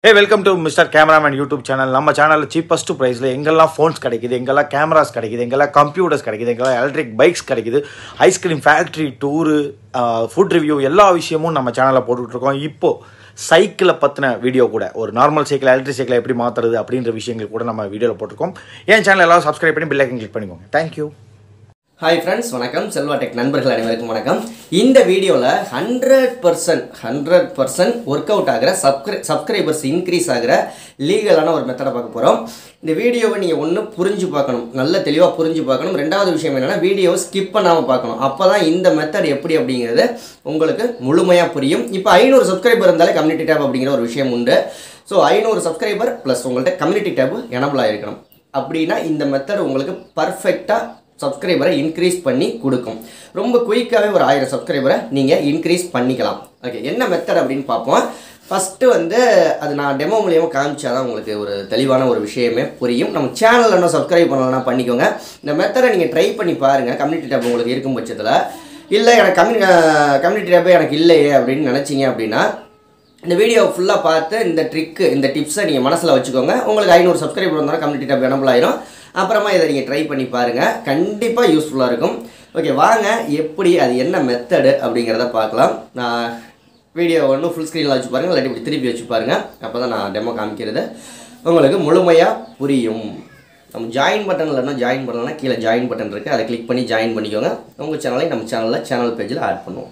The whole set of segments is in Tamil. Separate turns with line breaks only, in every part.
hey welcome to mister cameraman YouTube channel நம்ம சேனலில் சீப்பஸ்ட் ப்ரைஸில் எங்கெல்லாம் ஃபோன்ஸ் கிடைக்குது எங்கெல்லாம் கேமராஸ் கிடைக்குது எங்கெல்லாம் கம்ப்யூட்டர்ஸ் கிடைக்குது எங்கெல்லாம் எலக்ட்ரிக் பைக்ஸ் கிடைக்குது ice cream factory tour food review எல்லா விஷயமும் நம்ம சேனலில் போட்டுட்ருக்கோம் இப்போது சைக்கிளை பற்றின வீடியோ கூட ஒரு நார்மல் சைக்கிள் எலக்ட்ரிக் சைக்கிளை எப்படி மாற்றுறது அப்படின்ற விஷயங்கள் கூட நம்ம வீடியோவில் போட்டிருக்கோம் என் சேனல் எல்லாரும் சப்ஸ்கிரைப் பண்ணி பில்லைக்கன் கிளிக் பண்ணிக்கோங்க தேங்க்யூ
ஹாய் ஃப்ரெண்ட்ஸ் வணக்கம் செல்வா டெக் நண்பர்கள் அனைவருக்கும் வணக்கம் இந்த வீடியோவில் hundred percent hundred percent work out ஆகிற சப்ஸ்கிரை சப்ஸ்கிரைபர்ஸ் இன்க்ரீஸ் ஆகிற லீகலான ஒரு மெத்தடை பார்க்க போகிறோம் இந்த வீடியோவை நீங்கள் ஒன்று புரிஞ்சு பார்க்கணும் நல்ல தெளிவாக புரிஞ்சு பார்க்கணும் ரெண்டாவது விஷயம் என்னென்னா வீடியோவை ஸ்கிப் பண்ணாமல் பார்க்கணும் அப்போ தான் இந்த மெத்தட் எப்படி அப்படிங்கிறது உங்களுக்கு முழுமையாக புரியும் இப்போ ஐநூறு சப்ஸ்கிரைபர் இருந்தாலே கம்யூனிட்டி டேப் அப்படிங்கிற ஒரு விஷயம் உண்டு ஸோ ஐநூறு சப்ஸ்கிரைபர் ப்ளஸ் உங்கள்கிட்ட கம்யூனிட்டி டேப் எனபிள் ஆகிருக்கணும் அப்படின்னா இந்த மெத்தட் உங்களுக்கு பர்ஃபெக்டாக சப்ஸ்கிரைபரை இன்க்ரீஸ் பண்ணி கொடுக்கும் ரொம்ப குயிக்காகவே ஒரு ஆயிரம் சப்ஸ்கிரைபரை நீங்கள் இன்க்ரீஸ் பண்ணிக்கலாம் ஓகே என்ன மெத்தட் அப்படின்னு பார்ப்போம் ஃபஸ்ட்டு வந்து அது நான் டெமோ மூலியமாக காமிச்சா தான் உங்களுக்கு ஒரு தெளிவான ஒரு விஷயமே புரியும் நம்ம சேனலில் இன்னும் சப்ஸ்கிரைப் பண்ணலன்னா பண்ணிக்கோங்க இந்த மெத்தடை நீங்கள் ட்ரை பண்ணி பாருங்கள் கம்யூனிட்டி டேப் உங்களுக்கு இருக்கும் பட்சத்தில் இல்லை எனக்கு கம்யூனி கம்யூனிட்டி டேப்பே எனக்கு இல்லையே அப்படின்னு நினச்சிங்க அப்படின்னா இந்த வீடியோ ஃபுல்லாக பார்த்து இந்த ட்ரிக்கு இந்த டிப்ஸை நீங்கள் மனசில் வச்சுக்கோங்க உங்களுக்கு ஐநூறு சப்ஸ்கிரைபர் வந்தாலும் கம்யூனிட்டி டேப் எனபிள் ஆயிரும் அப்புறமா இதை நீங்கள் ட்ரை பண்ணி பாருங்கள் கண்டிப்பாக யூஸ்ஃபுல்லாக இருக்கும் ஓகே வாங்க எப்படி அது என்ன மெத்தடு அப்படிங்கிறத பார்க்கலாம் நான் வீடியோ ஒன்றும் ஃபுல் ஸ்க்ரீனில் வச்சு பாருங்கள் இல்லாட்டி இப்படி திருப்பி வச்சு பாருங்கள் அப்போ தான் நான் டெமோ காமிக்கிறது உங்களுக்கு முழுமையாக புரியும் நம்ம ஜாயின் பட்டன் இல்லைன்னா ஜாயின் பண்ணலன்னா கீழே ஜாயின் பட்டன் இருக்குது அதை கிளிக் பண்ணி ஜாயின் பண்ணிக்கோங்க உங்கள் சேனலை நம்ம சேனலில் சேனல் பேஜில் ஆட் பண்ணுவோம்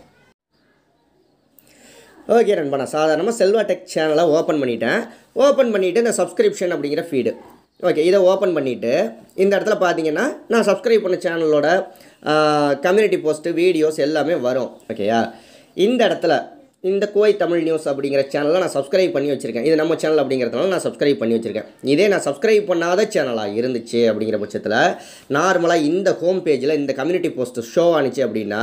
ஓகே நண்பா நான் சாதாரணமாக செல்வா டெக் சேனலை ஓப்பன் பண்ணிட்டேன் ஓப்பன் பண்ணிவிட்டு இந்த சப்ஸ்கிரிப்ஷன் அப்படிங்கிற ஃபீடு ஓகே இதை ஓப்பன் பண்ணிவிட்டு இந்த இடத்துல பார்த்தீங்கன்னா நான் சப்ஸ்கிரைப் பண்ண சேனலோட கம்யூனிட்டி போஸ்ட்டு வீடியோஸ் எல்லாமே வரும் ஓகேயா இந்த இடத்துல இந்த கோவை தமிழ் நியூஸ் அப்படிங்கிற சேனலை நான் சப்ஸ்கிரைப் பண்ணி வச்சுருக்கேன் இது நம்ம சேனல் அப்படிங்கிறதுனால நான் சப்ஸ்கிரைப் பண்ணி வச்சுருக்கேன் இதே நான் சப்ஸ்கிரைப் பண்ணாத சேனலாக இருந்துச்சு அப்படிங்கிற பட்சத்தில் நார்மலாக இந்த ஹோம் பேஜில் இந்த கம்யூனிட்டி போஸ்ட்டு ஷோ ஆனிச்சு அப்படின்னா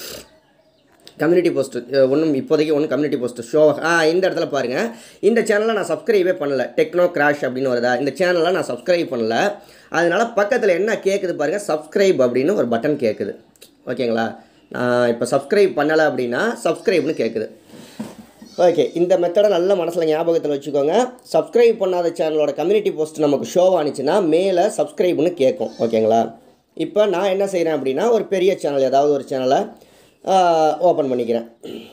கம்யூனிட்டி போஸ்ட்டு ஒன்றும் இப்போதைக்கு ஒன்றும் கம்யூனிட்டி போஸ்ட்டு ஷோ ஆ இந்த இடத்துல பாருங்கள் இந்த சேனலை நான் சப்ஸ்கிரைபே பண்ணல டெக்னோ கிராஷ் அப்படின்னு வருதா இந்த சேனலை நான் சப்ஸ்கிரைப் பண்ணல அதனால் பக்கத்தில் என்ன கேட்குது பாருங்கள் சப்ஸ்கிரைப் அப்படின்னு ஒரு பட்டன் கேட்குது ஓகேங்களா நான் இப்போ சப்ஸ்கிரைப் பண்ணலை அப்படின்னா சப்ஸ்கிரைப்னு கேட்குது ஓகே இந்த மெத்தடை நல்ல மனசில் ஞாபகத்தில் வச்சுக்கோங்க சப்ஸ்கிரைப் பண்ணாத சேனலோட கம்யூனிட்டி போஸ்ட் நமக்கு ஷோ ஆனிச்சுன்னா மேலே சப்ஸ்கிரைப்னு கேட்கும் ஓகேங்களா இப்போ நான் என்ன செய்கிறேன் அப்படின்னா ஒரு பெரிய சேனல் ஏதாவது ஒரு சேனலை ஓப்பன் பண்ணிக்கிறேன்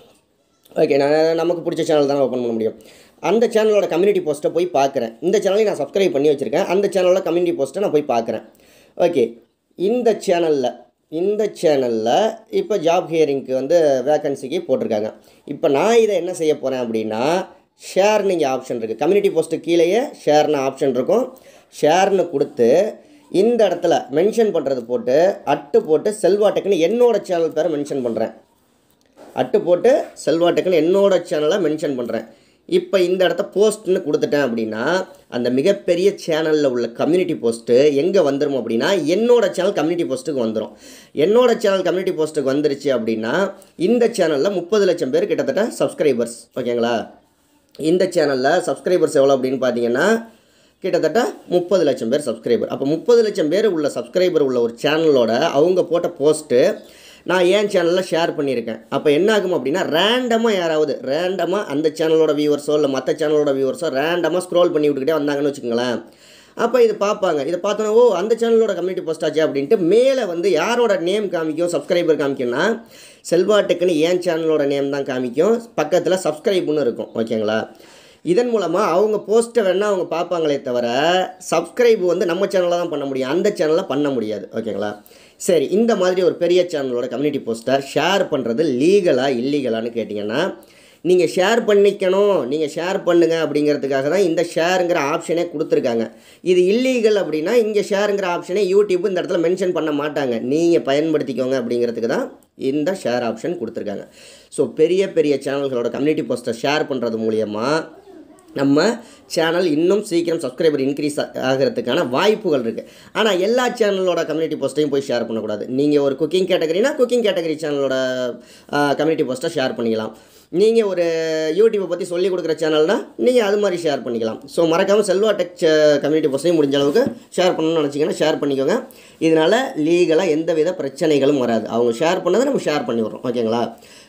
ஓகே நான் நமக்கு பிடிச்ச சேனல் தானே ஓப்பன் பண்ண முடியும் அந்த சேனலோட கம்யூனிட்டி போஸ்ட்டை போய் பார்க்குறேன் இந்த சேனலையும் நான் சப்ஸ்கிரைப் பண்ணி வச்சுருக்கேன் அந்த சேனலோட கம்யூனிட்டி போஸ்ட்டை நான் போய் பார்க்குறேன் ஓகே இந்த சேனலில் இந்த சேனலில் இப்போ ஜாப் ஹியரிங்க்கு வந்து வேக்கன்சிக்கு போட்டிருக்காங்க இப்போ நான் இதை என்ன செய்ய போகிறேன் அப்படின்னா ஷேர்னு இங்கே ஆப்ஷன் இருக்குது கம்யூனிட்டி போஸ்ட்டு கீழேயே ஷேர்னு ஆப்ஷன் இருக்கும் ஷேர்னு கொடுத்து இந்த இடத்துல மென்ஷன் பண்ணுறது போட்டு அட்டு போட்டு செல்வா டெக்னு என்னோட சேனல் பேரை மென்ஷன் பண்ணுறேன் அட்டு போட்டு செல்வா டெக்னு என்னோட சேனலை மென்ஷன் பண்ணுறேன் இப்போ இந்த இடத்த போஸ்ட்னு கொடுத்துட்டேன் அப்படின்னா அந்த மிகப்பெரிய சேனலில் உள்ள கம்யூனிட்டி போஸ்ட்டு எங்கே வந்துடும் அப்படின்னா என்னோட சேனல் கம்யூனிட்டி போஸ்ட்டுக்கு வந்துடும் என்னோட சேனல் கம்யூனிட்டி போஸ்ட்டுக்கு வந்துருச்சு அப்படின்னா இந்த சேனலில் முப்பது லட்சம் பேர் கிட்டத்தட்ட சப்ஸ்கிரைபர்ஸ் ஓகேங்களா இந்த சேனலில் சப்ஸ்கிரைபர்ஸ் எவ்வளோ அப்படின்னு பார்த்தீங்கன்னா கிட்டத்தட்ட முப்பது லட்சம் பேர் சப்ஸ்கிரைபர் அப்போ முப்பது லட்சம் பேர் உள்ள சப்ஸ்கிரைபர் உள்ள ஒரு சேனலோட அவங்க போட்ட போஸ்ட்டு நான் ஏன் சேனலில் ஷேர் பண்ணியிருக்கேன் அப்போ என்ன ஆகும் அப்படின்னா ரேண்டமாக யாராவது ரேண்டமாக அந்த சேனலோட வியூவர்ஸோ இல்லை மற்ற சேனலோட வியூவர்ஸோ ரேண்டமாக ஸ்க்ரோல் பண்ணி விட்டுக்கிட்டே வந்தாங்கன்னு வச்சுக்கோங்களேன் அப்போ இது பார்ப்பாங்க இதை பார்த்தோன்னா ஓ அந்த சேனலோட கம்யூனிட்டி போஸ்ட் ஆச்சு அப்படின்ட்டு மேலே வந்து யாரோட நேம் காமிக்கும் சப்ஸ்கிரைபர் காமிக்கும்னா செல்வா டெக்குன்னு ஏன் சேனலோட நேம் தான் காமிக்கும் பக்கத்தில் சப்ஸ்கிரைப்னு இருக்கும் ஓகேங்களா இதன் மூலமாக அவங்க போஸ்ட்டை வேணால் அவங்க பார்ப்பாங்களே தவிர சப்ஸ்கிரைப் வந்து நம்ம சேனலில் தான் பண்ண முடியும் அந்த சேனலில் பண்ண முடியாது ஓகேங்களா சரி இந்த மாதிரி ஒரு பெரிய சேனலோட கம்யூனிட்டி போஸ்ட்டை ஷேர் பண்ணுறது லீகலாக இல்லீகலான்னு கேட்டிங்கன்னா நீங்கள் ஷேர் பண்ணிக்கணும் நீங்கள் ஷேர் பண்ணுங்க அப்படிங்கிறதுக்காக தான் இந்த ஷேருங்கிற ஆப்ஷனே கொடுத்துருக்காங்க இது இல்லீகல் அப்படின்னா இங்கே ஷேருங்கிற ஆப்ஷனே யூடியூப் இந்த இடத்துல மென்ஷன் பண்ண மாட்டாங்க நீங்கள் பயன்படுத்திக்கோங்க அப்படிங்கிறதுக்கு தான் இந்த ஷேர் ஆப்ஷன் கொடுத்துருக்காங்க ஸோ பெரிய பெரிய சேனல்களோட கம்யூனிட்டி போஸ்ட்டை ஷேர் பண்ணுறது மூலியமாக நம்ம சேனல் இன்னும் சீக்கிரம் சப்ஸ்கிரைபர் இன்க்ரீஸ் ஆகிறதுக்கான வாய்ப்புகள் இருக்குது ஆனால் எல்லா சேனலோட கம்யூனிட்டி போஸ்ட்டையும் போய் ஷேர் பண்ணக்கூடாது நீங்கள் ஒரு குக்கிங் கேட்டகரினா குக்கிங் கேட்டகரி சேனலோட கம்யூனிட்டி போஸ்ட்டை ஷேர் பண்ணிக்கலாம் நீங்கள் ஒரு யூடியூப்பை பற்றி சொல்லிக் கொடுக்குற சேனல்னால் நீங்கள் அது மாதிரி ஷேர் பண்ணிக்கலாம் ஸோ மறக்காமல் செல்வா டெக் கம்யூனிட்டி போஸ்ட்டையும் முடிஞ்ச அளவுக்கு ஷேர் பண்ணணும்னு நினச்சிங்கன்னா ஷேர் பண்ணிக்கோங்க இதனால் லீகலாக எந்த வித பிரச்சனைகளும் வராது அவங்க ஷேர் பண்ணதை நம்ம ஷேர் பண்ணி விட்றோம் ஓகேங்களா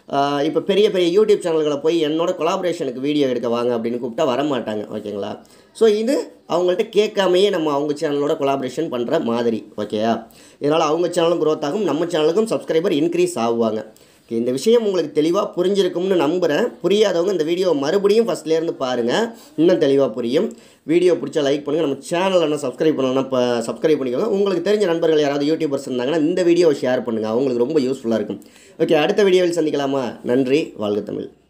இப்போ பெரிய பெரிய யூடியூப் சேனல்களை போய் என்னோட கொலாபரேஷனுக்கு வீடியோ எடுக்க வாங்க அப்படின்னு கூப்பிட்டா வர மாட்டாங்க ஓகேங்களா ஸோ இது அவங்கள்ட்ட கேட்காமையே நம்ம அவங்க சேனலோட கொலாபரேஷன் பண்ணுற மாதிரி ஓகேயா இதனால் அவங்க சேனலும் growth ஆகும் நம்ம சேனலுக்கும் சப்ஸ்கிரைபர் இன்க்ரீஸ் ஆகுவாங்க Okay, இந்த விஷயம் உங்களுக்கு தெளிவாக புரிஞ்சிருக்கும்னு நம்புகிறேன் புரியாதவங்க இந்த வீடியோவை மறுபடியும் ஃபஸ்ட்லேருந்து பாருங்கள் இன்னும் தெளிவாக புரியும் வீடியோ பிடிச்சா லைக் பண்ணுங்கள் நம்ம சேனல் என்ன சப்ஸ்கிரைப் பண்ணலாம் இப்போ சப்ஸ்கிரைப் பண்ணிக்கோங்க உங்களுக்கு தெரிஞ்ச நண்பர்கள் யாராவது யூடியூபர்ஸ் இருந்தாங்கன்னா இந்த வீடியோவை ஷேர் பண்ணுங்கள் அவங்களுக்கு ரொம்ப யூஸ்ஃபுல்லாக இருக்கும் ஓகே அடுத்த வீடியோவில் சந்திக்கலாமா நன்றி வாழ்க தமிழ்